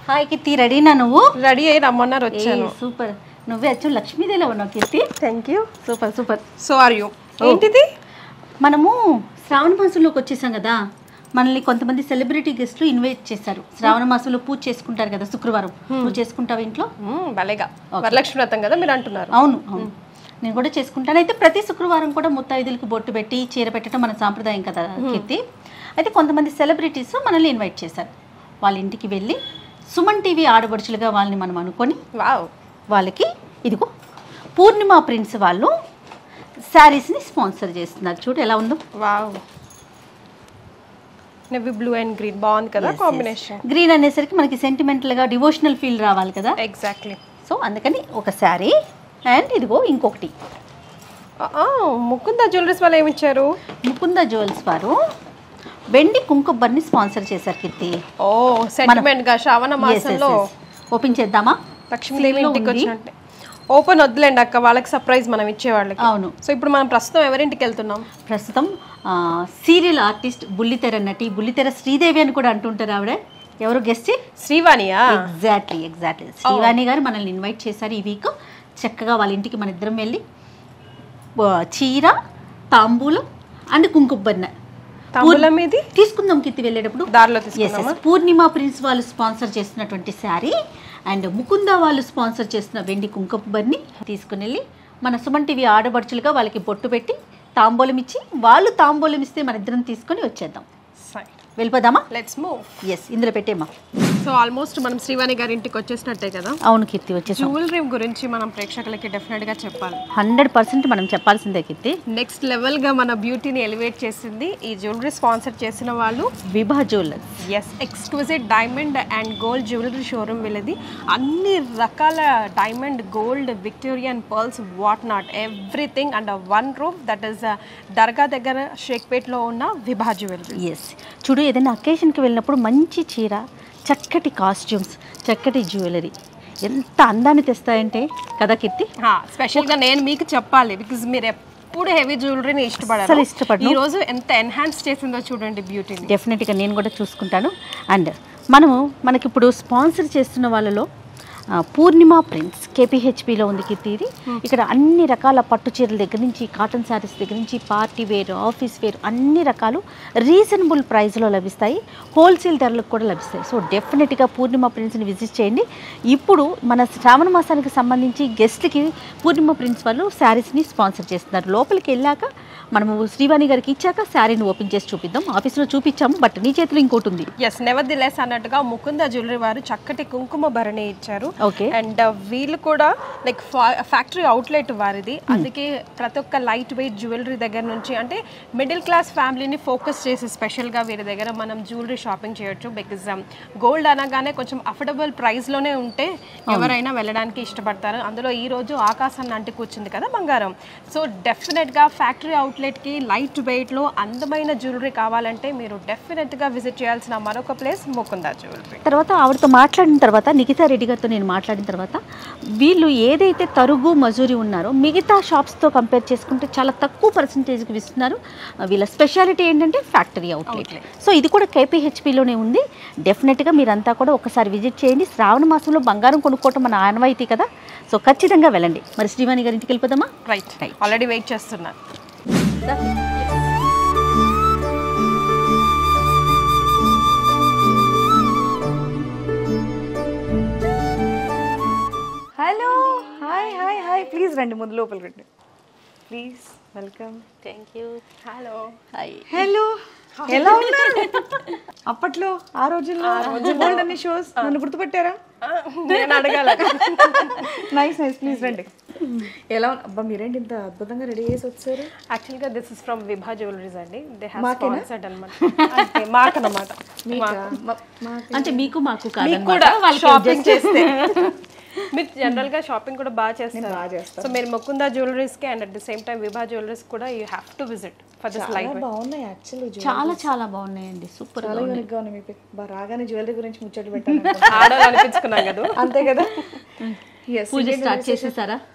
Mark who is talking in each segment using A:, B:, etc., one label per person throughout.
A: Hi కీర్తి రెడీనా నువ్వు
B: ready అయ్యి రమ్మన్నారు వచ్చాను
A: సూపర్ నువ్వే వచ్చు లక్ష్మీదేవిలో ఉన్నావు Keerthi
B: thank you
A: super super
B: so are you ఏంటిది
A: మనము శ్రావణ మాసంలోకి వచ్చేసాం కదా మనల్ని కొంతమంది సెలబ్రిటీ గెస్ట్లు ఇన్వైట్ చేశారు శ్రావణ మాసంలో పూజ చేసుకుంటారు కదా శుక్రవారం నువ్వు చేసుకుంటావు ఇంట్లో
B: మ్మ్, భలేగా వరలక్ష్మి వ్రతం కదా మీరు అంటున్నారు
A: అవును అవును నేను కూడా చేసుకుంటాను అయితే ప్రతి శుక్రవారం కూడా ముత్తైదులకు బొట్టు పెట్టి చీర పెట్టడం మన సాంప్రదాయం కదా కీర్తి అయితే కొంతమంది సెలబ్రిటీస్ మనల్ని ఇన్వైట్ చేశారు వాళ్ళ ఇంటికి వెళ్ళి సుమన్ టీవీ ఆడబడుచులుగా వాళ్ళని మనం అనుకొని
B: వావ్
A: వాళ్ళకి ఇదిగో పూర్ణిమ ప్రిన్స్ వాళ్ళు శారీస్ని స్పాన్సర్ చేస్తున్నారు చూడు ఎలా ఉందో
B: wow navy blue and green బాగుంది కదా కాంబినేషన్
A: గ్రీన్ అనేసరికి మనకి సెంటిమెంటల్గా డివోషనల్ ఫీల్ రావాలి కదా
B: ఎగ్జాక్ట్లీ
A: సో అందుకని ఒక శారీ అండ్ ఇదిగో ఇంకొకటి
B: ముకుంద జ్యువెలరీస్ వాళ్ళు ఏమి ఇచ్చారు
A: ముకుంద జ్యువెల్స్ వారు వెండి కుంకుబ్బర్ని స్పాన్సర్ చేశారు కీర్తి
B: ఓ సెంటిమెంట్ గా శ్రావణ మాసంలో
A: ఓపెన్ చేద్దామా
B: లక్ష్మీదేవి
A: Seal లో
B: ఇంటికి
A: ఉంది.
B: వచ్చినట్టే ఓపెన్ వద్దులేండి అక్క వాళ్ళకి సర్ప్రైజ్ మనం ఇచ్చే వాళ్ళకి
A: అవును
B: సో ఇప్పుడు మనం ప్రస్తుతం ఎవరింటికి వెళ్తున్నాం
A: ప్రస్తుతం సీరియల్ ఆర్టిస్ట్ బుల్లితెర నటి బుల్లితెర శ్రీదేవి అని కూడా అంటుంటారు ఆవిడ ఎవరు గెస్ట్
B: శ్రీవాణియా
A: ఎగ్జాక్ట్లీ ఎగ్జాక్ట్లీ శ్రీవాణి గారు మనల్ని ఇన్వైట్ చేశారు ఈ వీక్ చక్కగా వాళ్ళ ఇంటికి మన ఇద్దరం వెళ్ళి ఆ, చీర తాంబూలం అండ్ కుంకుబ్బర్న
B: తాంబూలం ఇది
A: తీసుకుందాం కిత్తి వెళ్ళేటప్పుడు
B: దారిలో
A: ఎస్
B: తీసుకున్నామా
A: ఎస్ పూర్ణిమ ప్రిన్స్ వాళ్ళు స్పాన్సర్ చేస్తున్నటువంటి శారీ అండ్ ముకుంద వాళ్ళు స్పాన్సర్ చేస్తున్న వెండి కుంకుబ్బర్ని తీసుకుని వెళ్ళి మన సుమన్ టీవీ ఆడబడుచులుగా వాళ్ళకి బొట్టు పెట్టి తాంబూలం ఇచ్చి వాళ్ళు తాంబూలం ఇస్తే మన ఇద్దరం తీసుకొని వచ్చేద్దాం వెళ్ళిపోదామా
B: లెట్స్ మూవ్
A: ఎస్ ఇందులో పెట్టేమా
B: సో ఆల్మోస్ట్ మనం శ్రీవాణి గారి ఇంటికి వచ్చేసినట్టే కదా
A: అవును కీర్తి వచ్చేసాం
B: జ్యువెలరీ గురించి మనం ప్రేక్షకులకి డెఫినెట్ గా చెప్పాలి
A: హండ్రెడ్ పర్సెంట్ మనం చెప్పాల్సిందే కీర్తి
B: నెక్స్ట్ లెవెల్ గా మన బ్యూటీని ఎలివేట్ చేసింది ఈ జ్యువెలరీ స్పాన్సర్ చేసిన వాళ్ళు
A: Vibha jewellers
B: is exclusive diamond and gold jewellery showroom వీళ్ళది అన్ని రకాల diamond gold Victorian pearls what not everything and one roof that is Dargah దగ్గర షేక్పేట్లో ఉన్న విభా జ్యువెలరీ
A: ఎస్ చూడు ఏదైనా అకేషన్కి వెళ్ళినప్పుడు మంచి చీర చక్కటి కాస్ట్యూమ్స్ చక్కటి జ్యువెలరీ ఎంత అందాన్ని తెస్తాయంటే కదా కీర్తి
B: స్పెషల్గా నేను మీకు చెప్పాలి బికాజ్ మీరు ఎప్పుడు హెవీ జ్యువెలరీని
A: అసలు
B: ఇష్టపడారు
A: ఇష్టపడను.
B: ఈ రోజు ఎంత ఎన్హాన్స్ చేసిందో చూడండి బ్యూటీని
A: డెఫినెట్గా నేను కూడా చూసుకుంటాను అండ్ మనము మనకి ఇప్పుడు స్పాన్సర్ చేస్తున్న వాళ్ళలో ఆ, పూర్ణిమ ప్రింట్స్ కేపీహెచ్పిలో ఉంది కీర్తి ఇది ఇక్కడ అన్ని రకాల పట్టు చీరల దగ్గర నుంచి కాటన్ శారీస్ దగ్గర నుంచి పార్టీ వేర్ ఆఫీస్ వేర్ అన్ని రకాలు రీజనబుల్ ప్రైస్లో లభిస్తాయి హోల్సేల్ ధరలకు కూడా లభిస్తాయి సో డెఫినెట్గా పూర్ణిమ ప్రింట్స్ని విజిట్ చేయండి ఇప్పుడు మన శ్రావణ మాసానికి సంబంధించి గెస్ట్కి పూర్ణిమ ప్రింట్స్ వాళ్ళు శారీస్ని స్పాన్సర్ చేస్తున్నారు లోపలికి వెళ్ళాక మనము శ్రీవాణి గారికి ఇచ్చాక శారీని ఓపెన్ చేసి చూపిద్దాం ఆఫీస్లో చూపించాము బట్ నీ చేతిలో ఇంకోటి ఉంది
B: ఎస్ నెవర్ ది లెస్ అన్నట్టుగా ముకుంద జ్యువెలరీ వారు చక్కటి కుంకుమ భరణి ఇచ్చారు
A: ఓకే
B: అండ్ వీళ్ళు కూడా లైక్ ఫ్యాక్టరీ అవుట్లెట్ వారిది అందుకే ప్రతి ఒక్క లైట్ వెయిట్ జ్యువెలరీ దగ్గర నుంచి అంటే మిడిల్ క్లాస్ ఫ్యామిలీని ఫోకస్ చేసి స్పెషల్గా వీరి దగ్గర మనం జ్యువెలరీ షాపింగ్ చేయొచ్చు బికాజ్ గోల్డ్ అనగానే కొంచెం అఫోర్డబుల్ ప్రైస్లోనే ఉంటే ఎవరైనా వెళ్ళడానికి ఇష్టపడతారు అందులో ఈ రోజు ఆకాశాన్ని అంటి కూర్చుంది కదా బంగారం సో డెఫినెట్గా ఫ్యాక్టరీ అవుట్లెట్కి లైట్ వెయిట్లో అందమైన జ్యువెలరీ కావాలంటే మీరు డెఫినెట్గా విజిట్ చేయాల్సిన మరొక ప్లేస్ ముకుందా జ్యువెలరీ
A: తర్వాత ఆవిడతో మాట్లాడిన తర్వాత నిఖితా రెడ్డి గారితో నేను మాట్లాడిన తర్వాత వీళ్ళు ఏదైతే తరుగు మజూరి ఉన్నారో మిగతా షాప్స్తో కంపేర్ చేసుకుంటే చాలా తక్కువ పర్సంటేజ్కి ఇస్తున్నారు వీళ్ళ స్పెషాలిటీ ఏంటంటే ఫ్యాక్టరీ అవుట్లెట్ సో ఇది కూడా కేపీహెచ్పిలోనే ఉంది డెఫినెట్గా మీరంతా కూడా ఒకసారి విజిట్ చేయండి శ్రావణ మాసంలో బంగారం కొనుక్కోవటం మన ఆనవాయితీ కదా సో ఖచ్చితంగా వెళ్ళండి మరి శ్రీవాణి గారి ఇంటికి వెళ్ళిపోదామా
B: రైట్ ఆల్రెడీ వెయిట్ చేస్తున్నాను
C: hello hi hi hi please రండి ముందు లోపల రండి please welcome
A: thank you
B: hello
A: hi
C: hello ఎలా ఉన్నారు అప్పట్లో ఆ రోజుల్లో గోల్డ్ అన్ని షోస్ నన్ను గుర్తుపెట్టారా
B: నేను అడగాల
C: నైస్ నైస్ ప్లీజ్ రండి ఎలా ఉన్నా- అబ్బా మీరేంటి ఇంత అద్భుతంగా రెడీ చేసి వచ్చారు
B: యాక్చువల్గా this is from Vibha jewelleries అండి దే హ్యావ్ స్పాన్సర్డ్ అనమాట మాకనమాట
C: మీకా? మ- మాకు
A: అంటే మీకు మాకు
B: మీకు
A: కాదనమాట
B: కూడా
A: వాళ్ళకి
B: షాపింగ్ చేస్తే మీరు జనరల్ గా షాపింగ్ కూడా బాగా చేస్తారు
C: బాగా చేస్తాను.
B: సో మీరు ముకుందా జ్యువెలరీస్ కి and at the same time Vibha jewelleries కూడా you have to visit for this life
C: చాలా బాగున్నాయి యాక్చువల్లీ
A: చాలా చాలా బాగున్నాయండి సూపర్
C: చాలా యూనిక్ గా ఉన్నాయి మీ పిక్ బా రాగానే జ్యువెలరీ గురించి ముచ్చట్లు పెట్టాను
B: ఆడాలనిపించుకున్నాం కదా
C: అంతే కదా ఎస్
A: పూజ స్టార్ట్ చేసేసారా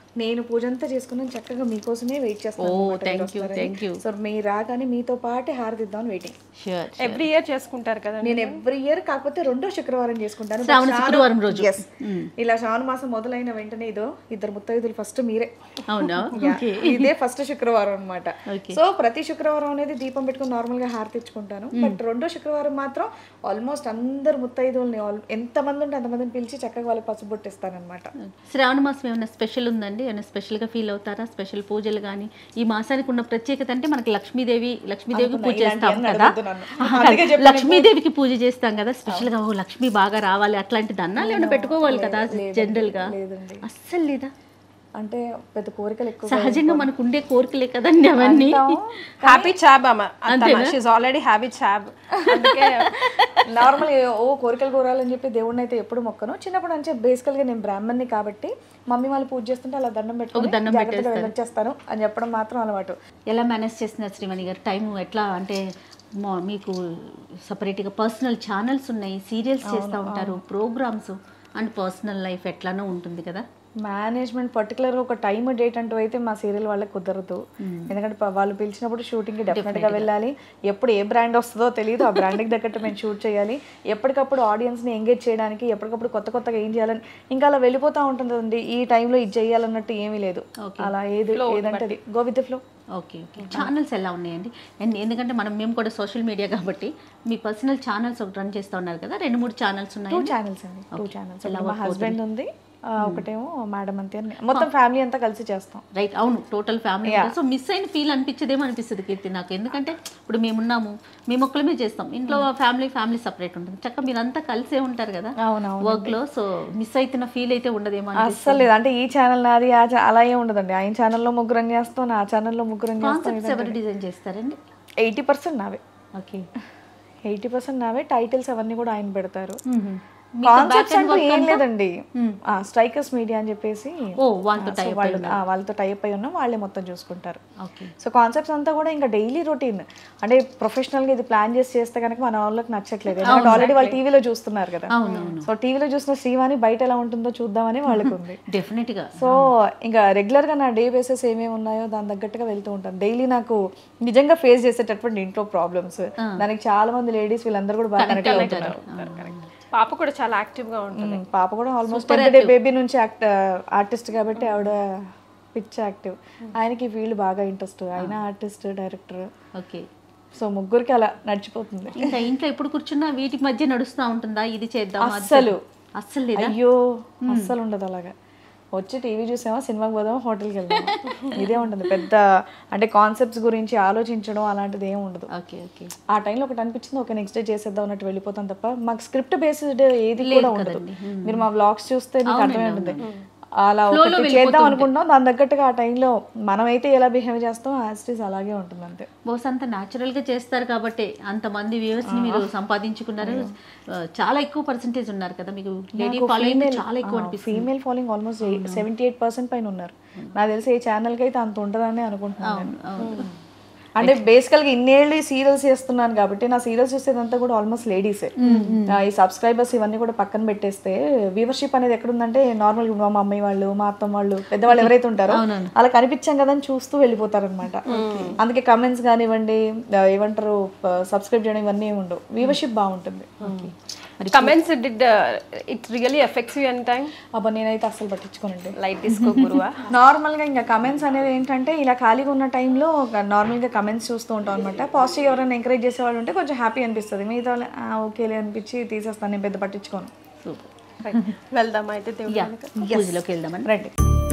C: నేను పూజ అంతా చేసుకున్నాను చక్కగా మీకోసమే వెయిట్ చేస్తాను
A: ఓ,
C: అన్నమాట
A: thank
C: మీరు
A: you,
C: వస్తారని.
A: thank you.
C: సో మీరు రాగానే మీతో పాటే హారతిద్దామని వెయిటింగ్
A: షూర్
B: ఎవ్రీ ఇయర్ చేసుకుంటారు కదా
C: నేను ఎవ్రీ ఇయర్ కాకపోతే రెండో శుక్రవారం చేసుకుంటాను
A: శ్రావణ
C: But శ్రావణ-
A: శుక్రవారం రోజు.
C: Yes. ఇలా శ్రావణ మాసం మొదలైన వెంటనే ఇదో ఇద్దరు ముత్తైదులు ఫస్ట్ మీరే
A: అవునా
C: Yeah.
A: ఓకే
C: ఇదే ఫస్ట్ శుక్రవారం అనమాట
A: Okay.
C: సో ప్రతి శుక్రవారం అనేది దీపం పెట్టుకుని నార్మల్ గా హారతి ఇచ్చుకుంటాను బట్ రెండో శుక్రవారం మాత్రం ఆల్మోస్ట్ అందరు ముత్తైదువుల్ని all- ఎంత మంది ఉంటే అంతమందిని పిలిచి చక్కగా వాళ్ళకి పసుపు బొట్టిస్తానమాట
A: శ్రావణ మాసం ఏమైనా స్పెషల్ ఉందండి ఏమైనా స్పెషల్గా ఫీల్ అవుతారా స్పెషల్ పూజలు కానీ ఈ మాసానికి ఉన్న ప్రత్యేకత అంటే మనకి లక్ష్మీదేవి లక్ష్మీదేవికి పూజ చేస్తాం
C: ఇలాంటివన్నీ
A: కదా
C: అడగొద్దు నన్ను.
A: ఆహా,
C: అందుకే చెప్పాను
A: లక్ష్మీదేవికి పూజ చేస్తాం కదా స్పెషల్ గా ఓ లక్ష్మి బాగా రావాలి అట్లాంటి దన్నాలు ఏమైనా పెట్టుకోవాలి కదా జనరల్ గా
C: లేదండి.
A: అస్సలు లేదా
C: అంటే పెద్ద కోరికలు ఎక్కువ
A: సహజంగా మనకు ఉండే కోరికలే కదండి అవన్నీ
B: హ్యాపీ చాబ్ అమ్మ షీఈ్ ఆల్రెడీ హ్యాపీ చాబ్ అందుకే
C: నార్మల్ ఓ కోరికలు కోరాలని చెప్పి దేవుడిని అయితే ఎప్పుడు మొక్కను చిన్నప్పుడు అంటే బేసికల్ గా నేను బ్రాహ్మణ్ని కాబట్టి మమ్మీ వాళ్ళు పూజ చేస్తుంటే అలా దండం పెట్టుకుని
A: దండం
C: జాగ్రత్తగా వెళ్ళొచ్చేస్తాను అని చెప్పడం మాత్రం అలవాటు
A: ఎలా మేనేజ్ చేస్తున్నారు శ్రీమణి గారు టైం ఎట్లా అంటే మా- మీకు సపరేట్గా పర్సనల్ ఛానల్స్ ఉన్నాయి సీరియల్స్ చేస్తూ ఉంటారు ప్రోగ్రామ్స్ అండ్ పర్సనల్ లైఫ్ ఎట్లానో ఉంటుంది కదా
C: మేనేజ్మెంట్ పర్టికులర్ ఒక టైం డేట్ అంటూ అయితే మా సీరియల్ వాళ్ళకి కుదరదు ఎందుకంటే ప- వాళ్ళు పిలిచినప్పుడు షూటింగ్కి డెఫినెట్గా వెళ్ళాలి ఎప్పుడు ఏ బ్రాండ్ వస్తుందో తెలియదు ఆ బ్రాండ్కి తగ్గట్టు మేము షూట్ చేయాలి ఎప్పటికప్పుడు ఆడియన్స్ని ఎంగేజ్ చేయడానికి ఎప్పటికప్పుడు కొత్త కొత్తగా ఏం చేయాలని ఇంకా అలా వెళ్ళిపోతూ ఉంటుందండి ఈ టైంలో ఇది చేయాలన్నట్టు ఏమీ లేదు అలా ఏది ఏదంటే అది go with flow
A: okay okay channels ఎలా ఉన్నాయండి అండ్ ఎందుకంటే మనం మేము కూడా సోషల్ మీడియా కాబట్టి మీ పర్సనల్ ఛానల్స్ ఒకటి రన్ చేస్తూ ఉన్నారు కదా రెండు మూడు ఛానల్స్
C: టూ
A: ఉన్నాయి
C: ఛానల్స్ అండి టూ ఛానల్స్ మా హస్బెండ్ ఉంది ఆ, ఒకటేమో మేడం అంతే అని మొత్తం ఫ్యామిలీ అంతా కలిసి చేస్తాం
A: రైట్ అవును టోటల్ ఫ్యామిలీ సో మిస్ అయిన ఫీల్ అనిపించదేమో అనిపిస్తుంది కీర్తి నాకు ఎందుకంటే ఇప్పుడు మేమున్నాము మేము ఒక్కలమే చేస్తాం ఇంట్లో ఫ్యామిలీ ఫ్యామిలీ సపరేట్ ఉంటుంది చక్కగా మీరంతా కలిసే ఉంటారు కదా
C: అవునవును
A: వర్క్ లో సో మిస్ అవుతున్న ఫీల్ అయితే ఉండదేమో అని
C: అస్సలు లేదు అంటే ఈ ఛానల్ నాది ఆ ఛా- అలా ఏం ఉండదండి ఆయన ఛానల్లో ముగ్గురం చేస్తాం నా ఛానల్లో ముగ్గురం చేస్తాం
A: కాన్సెప్ట్స్ ఎవరు డిజైన్ చేస్తారండి
C: ఎయిటీ పర్సెంట్ నావే
A: ఓకే
C: ఎయిటీ పర్సెంట్ నావే టైటిల్స్ అవన్నీ కూడా ఆయన పెడతారు కాన్సెప్ట్స్ అంటూ ఏం లేదండి స్ట్రైకర్స్ మీడియా అని చెప్పేసి
A: ఓ వాళ్ళతో
C: సో వాళ్ళు ఆ, వాళ్ళతో టైప్ అయి ఉన్నాం వాళ్ళే మొత్తం చూసుకుంటారు
A: ఓకే
C: సో కాన్సెప్ట్స్ అంతా కూడా ఇంకా డైలీ రొటీన్ అంటే ప్రొఫెషనల్ గా ఇది ప్లాన్ చేసి చేస్తే కనుక మన వాళ్ళకి నచ్చట్లేదు ఎందుకంటే ఆల్రెడీ వాళ్ళు టీవీలో చూస్తున్నారు కదా
A: అవునవును
C: సో టీవీలో చూసిన శ్రీవాణి బయట ఎలా ఉంటుందో చూద్దామని వాళ్ళకి ఉంది
A: డెఫినెట్ గా
C: సో ఇంకా రెగ్యులర్ గా నా డే బేసెస్ ఏమేమి ఉన్నాయో దాని తగ్గట్టుగా వెళ్తూ ఉంటాను డైలీ నాకు నిజంగా ఫేస్ చేసేటటువంటి ఇంట్లో ప్రాబ్లమ్స్ దానికి చాలా మంది లేడీస్ వీళ్ళందరూ కూడా బాగా కనెక్ట్ అవుతున్నారు
B: పాప కూడా చాలా యాక్టివ్ గా ఉంటుంది
C: ఉమ్, పాప కూడా ఆల్మోస్ట్ టెన్త్ డే బేబీ నుంచి యాక్ట్ ఆర్టిస్ట్ కాబట్టి ఆవిడ పిచ్ యాక్టివ్ ఆయనకి ఈ ఫీల్డ్ బాగా ఇంట్రెస్ట్ ఆయన ఆర్టిస్ట్ డైరెక్టర్
A: ఓకే
C: సో ముగ్గురికి అలా నడిచిపోతుంది
A: ఇంకా ఇంట్లో ఎప్పుడు కూర్చున్నా వీటి మధ్య నడుస్తూ ఉంటుందా ఇది చేద్దాం అది
C: అస్సలు.
A: చేద్దాం. అస్సలు లేదా
C: అయ్యో అస్సలు ఉండదు అలాగా వచ్చి టీవీ చూసామా సినిమాకి పోదామా హోటల్కి వెళ్దామా ఇదే ఉంటుంది పెద్ద అంటే కాన్సెప్ట్స్ గురించి ఆలోచించడం అలాంటిది ఏం ఉండదు
A: ఓకే ఓకే
C: ఆ టైంలో ఒకటి అనిపించింది ఓకే నెక్స్ట్ డే చేసేద్దాం అన్నట్టు వెళ్ళిపోతాం తప్ప మాకు స్క్రిప్ట్ బేస్డ్ ఏది కూడా ఉండదు మీరు మా వ్లాగ్స్ చూస్తే మీకు అర్థమై ఉంటుంది అలా ఒకటి చేద్దాం అనుకుంటాం దాని తగ్గట్టుగా ఆ టైంలో మనమైతే ఎలా బిహేవ్ చేస్తాం యాజ్ ఇట్ ఈస్ అలాగే ఉంటుంది అంతే
A: బహుశా అంత natural గా చేస్తారు కాబట్టి అంతమంది వ్యూవర్స్ ని మీరు సంపాదించుకున్నారు ఆ, చాలా ఎక్కువ పర్సంటేజ్ ఉన్నారు కదా మీకు లేడీ ఫాలోయింగ్ చాలా ఎక్కువ అనిపిస్తుంది
C: female following almost seventy eight percent పైన ఉన్నారు నాకు తెలిసి ఏ ఛానల్కి అయితే అంత ఉంటుందని అనుకుంటున్నాను నేను.
A: అవును.
C: అంటే బేసికల్ గా ఇన్నేళ్ళు ఈ సీరియల్స్ చేస్తున్నాను కాబట్టి నా సీరియల్స్ చూసేదంతా కూడా ఆల్మోస్ట్ లేడీసే ఈ సబ్స్క్రైబర్స్ ఇవన్నీ కూడా పక్కన పెట్టేస్తే వ్యూవర్షిప్ అనేది ఎక్కడుందంటే నార్మల్ మా మమ్మీ వాళ్ళు మా అత్తమ్మ వాళ్ళు పెద్దవాళ్ళు ఎవరైతే ఉంటారో అలా కనిపించాం కదా అని చూస్తూ వెళ్ళిపోతారు అనమాట అందుకే కమెంట్స్ కానివ్వండి ఆ, ఏమంటారు సబ్స్క్రైబ్ చేయడం ఇవన్నీ ఏమి ఉండవు వ్యూవర్షిప్ బాగుంటుంది
B: comments did it really affects you any time
C: అబ్బా నేనైతే అస్సలు పట్టించుకోనండి
B: లైట్ తీసుకో గురువా
C: నార్మల్గా ఇంకా కమెంట్స్ అనేది ఏంటంటే ఇలా ఖాళీగా ఉన్న టైంలో నార్మల్గా కమెంట్స్ చూస్తూ ఉంటాం అనమాట పాజిటివ్ ఎవరైనా ఎంకరేజ్ చేసే వాళ్ళు ఉంటే కొంచెం హ్యాపీ అనిపిస్తుంది మిగతా వాళ్ళు, "ఆ, ఓకేలే అనిపించి తీసేస్తాను నేను పెద్ద పట్టించుకోను
A: సూపర్
B: వెళ్దామా అయితే దేవుడి
A: యా పూజలోకి వెళ్దామని
C: రండి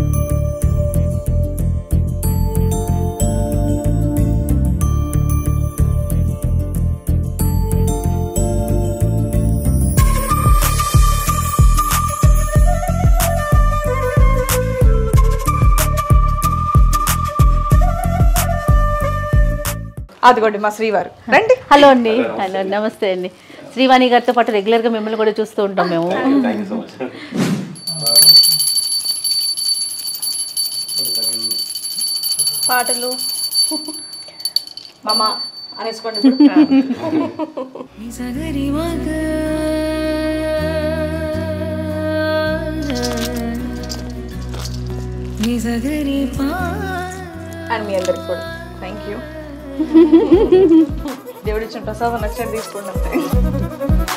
C: అదిగోండి మా శ్రీవారు రండి
A: హలో అండి హలో నమస్తే అండి శ్రీవాణి గారితో పాటు రెగ్యులర్ గా మిమ్మల్ని కూడా చూస్తూ ఉంటాం మేము
D: థ్యాంక్ యూ సో మచ్
B: పాటలు
C: మామ అనేసుకోండి
E: Ni
C: అండ్ మీ అందరికి కూడా థ్యాంక్ యూ దేవుడు ఇచ్చిన ప్రసాదం నచ్చని తీసుకోండి అంతే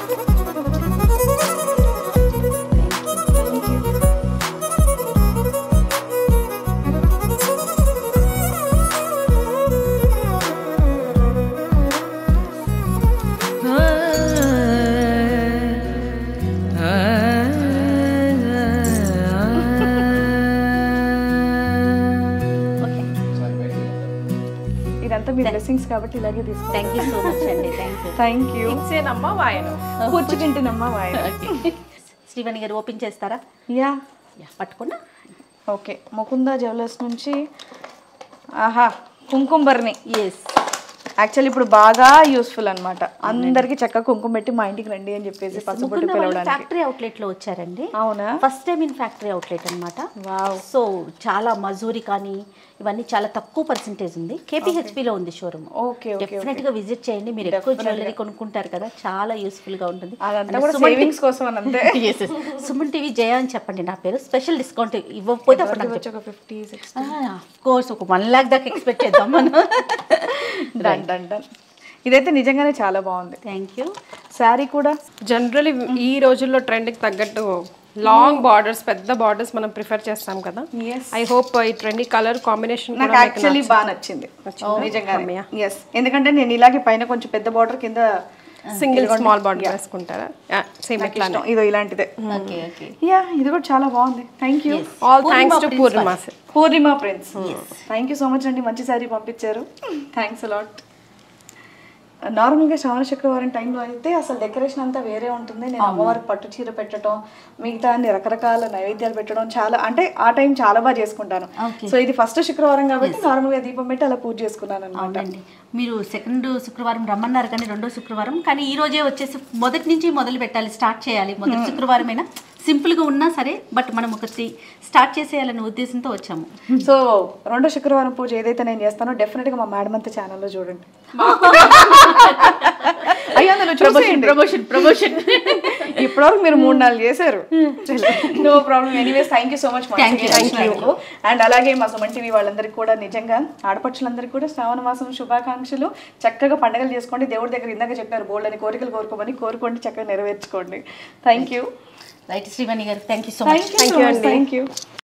C: ఇదంతా మీ బ్లెస్సింగ్స్ కాబట్టి ఇలాగే తీసుకోండి
A: థ్యాంక్ యూ సో మచ్ అండి థ్యాంక్ యూ
C: థ్యాంక్ యూ
B: ఇచ్చేనమ్మా వాయనం
C: కూర్చుంటున్నమ్మా వాయన
A: శ్రీవాణి గారు ఓపెన్ చేస్తారా
C: యా
A: యా పట్టుకున్నా
C: ఓకే ముకుంద జ్యువెలర్స్ నుంచి ఆహా కుంకుమర్ని
A: ఎస్
C: యాక్చువల్లీ ఇప్పుడు బాగా యూస్ఫుల్ అన్నమాట అందరికి చక్కగా కుంకుమ పెట్టి మా ఇంటికి రండి అని చెప్పేసి పసుపొట్టు పిలవడానికి
A: ఫ్యాక్టరీ అవుట్లెట్ లో వచ్చారండి
C: అవునా
A: first time in factory outlet అనమాట
C: వావ్
A: సో చాలా మజూరి కానీ ఇవన్నీ చాలా తక్కువ పర్సెంటేజ్ ఉంది KPHP లో ఉంది షోరూమ్
C: ఓకే ఓకే
A: డెఫినెట్ గా విజిట్ చేయండి మీరు ఎక్కువ జ్యువెలరీ కొనుక్కుంటారు కదా చాలా యూస్ఫుల్ గా ఉంటుంది
C: అదంతా కూడా సేవింగ్స్ కోసం అని అంతే
A: Yes, yes. Suman TV Jaya అని చెప్పండి నా పేరు స్పెషల్ డిస్కౌంట్ ఇవ్వకపోతే అప్పుడు నాకు
C: వచ్చి ఒక ఫిఫ్టీ సిక్స్
A: కోర్స్ ఒక వన్ లాక్ దాకా ఎక్స్పెక్ట్ చేద్దాం మనం
C: డన్ డన్ డన్ ఇదైతే నిజంగానే చాలా బాగుంది
A: థ్యాంక్ యూ
C: శారీ కూడా
B: జనరలీ ఈ రోజుల్లో ట్రెండ్కి తగ్గట్టు లాంగ్ బార్డర్స్ పెద్ద బార్డర్స్ మనం ప్రిఫర్ చేస్తాం కదా
C: Yes.
B: ఐ హోప్ ఈ ట్రెండీ కలర్ కాంబినేషన్
C: నాకు యాక్చువల్లీ బాగా నచ్చింది నిజంగానే ఎస్ ఎందుకంటే నేను ఇలాగే పైన కొంచెం పెద్ద బార్డర్ కింద
B: సింగిల్ స్మాల్ బార్డర్ వేసుకుంటారా సేమ్
C: నాకు
B: ఇట్లానే
C: ఇష్టం. ఇదో ఇలాంటిదే
A: ఓకే ఓకే
C: యా ఇది కూడా చాలా బాగుంది thank you
B: all thanks to Purnima
C: Purnima prince thank you so much అండి మంచి శారీ పంపించారు థ్యాంక్స్ అలాట్ నార్మల్గా శ్రావణ శుక్రవారం టైంలో అయితే అసలు డెకరేషన్ అంతా వేరే ఉంటుంది నేను అమ్మవారికి పట్టు చీర పెట్టడం మిగతా అన్ని రకరకాల నైవేద్యాలు పెట్టడం చాలా అంటే ఆ టైం చాలా బాగా చేసుకుంటాను సో ఇది ఫస్ట్ శుక్రవారం కాబట్టి నార్మల్గా దీపం పెట్టి అలా పూజ చేసుకున్నాను అనమాట
A: అవునండి మీరు సెకండ్ శుక్రవారం రమ్మన్నారు కానీ రెండో శుక్రవారం కానీ ఈ రోజే వచ్చేసి మొదటి నుంచి మొదలు పెట్టాలి స్టార్ట్ చేయాలి మొదటి శుక్రవారమైనా సింపుల్గా ఉన్నా సరే బట్ మనం ఒకటి స్టార్ట్ చేసేయాలనే ఉద్దేశంతో వచ్చాము
C: సో రెండో శుక్రవారం పూజ ఏదైతే నేను చేస్తానో డెఫినెట్ గా మా మేడం అంత ఛానల్లో చూడండి అయ్యో అందులో చూసేయండి
A: ప్రమోషన్ ప్రమోషన్
C: ఇప్పటివరకు మీరు మూడు నాలుగు చేశారు no problem anyways thank you so much
A: Thank you.
C: And అలాగే మా సుమన్ టీవీ వాళ్ళందరికీ కూడా నిజంగా ఆడపడుచులందరికీ కూడా శ్రావణ మాసం శుభాకాంక్షలు చక్కగా పండగలు చేసుకోండి దేవుడి దగ్గర ఇందాక చెప్పారు బోల్డ్ అని కోరికలు కోరుకోమని కోరుకోండి చక్కగా నెరవేర్చుకోండి thank you
A: right Srivani garu thank you so much
C: thank you thank you